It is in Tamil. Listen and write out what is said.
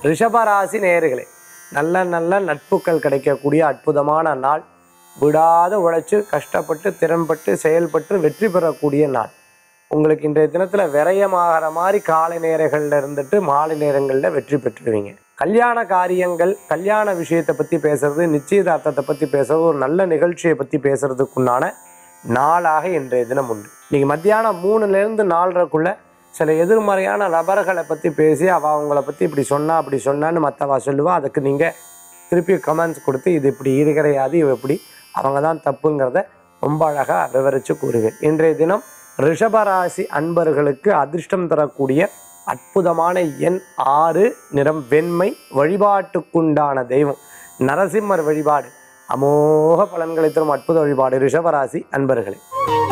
ரிஷபராசி நேயர்களே நல்ல நல்ல நட்புகள் கிடைக்கக்கூடிய அற்புதமான நாள் விடாத உழைச்சு கஷ்டப்பட்டு திறன்பட்டு செயல்பட்டு வெற்றி பெறக்கூடிய நாள் உங்களுக்கு இன்றைய தினத்தில் விரயமாகிற மாதிரி காலை நேரங்களில் இருந்துட்டு மாலை நேரங்களில் வெற்றி பெற்றுடுவீங்க கல்யாண காரியங்கள் கல்யாண விஷயத்தை பற்றி பேசுறது நிச்சயதார்த்தத்தை பற்றி பேசுறது ஒரு நல்ல நிகழ்ச்சியை பற்றி பேசுறதுக்குண்டான நாளாக இன்றைய தினம் உண்டு இன்னைக்கு மத்தியானம் மூணுலேருந்து நாலரைக்குள்ள சில எதிர்மறையான நபர்களை பற்றி பேசி அவள் அவங்கள பற்றி இப்படி சொன்னா அப்படி சொன்னான்னு மற்றவா சொல்லுவா அதுக்கு நீங்கள் திருப்பி கமெண்ட்ஸ் கொடுத்து இது இப்படி இது கிடையாது இவ இப்படி அவங்க தான் தப்புங்கிறத ரொம்ப அழகாக விவரித்து கூறுவேன் இன்றைய தினம் ரிஷபராசி அன்பர்களுக்கு அதிர்ஷ்டம் தரக்கூடிய அற்புதமான எண் ஆறு நிறம் வெண்மை வழிபாட்டுக்குண்டான தெய்வம் நரசிம்மர் வழிபாடு அமோக பலன்களை தரும் அற்புத வழிபாடு ரிஷபராசி அன்பர்களே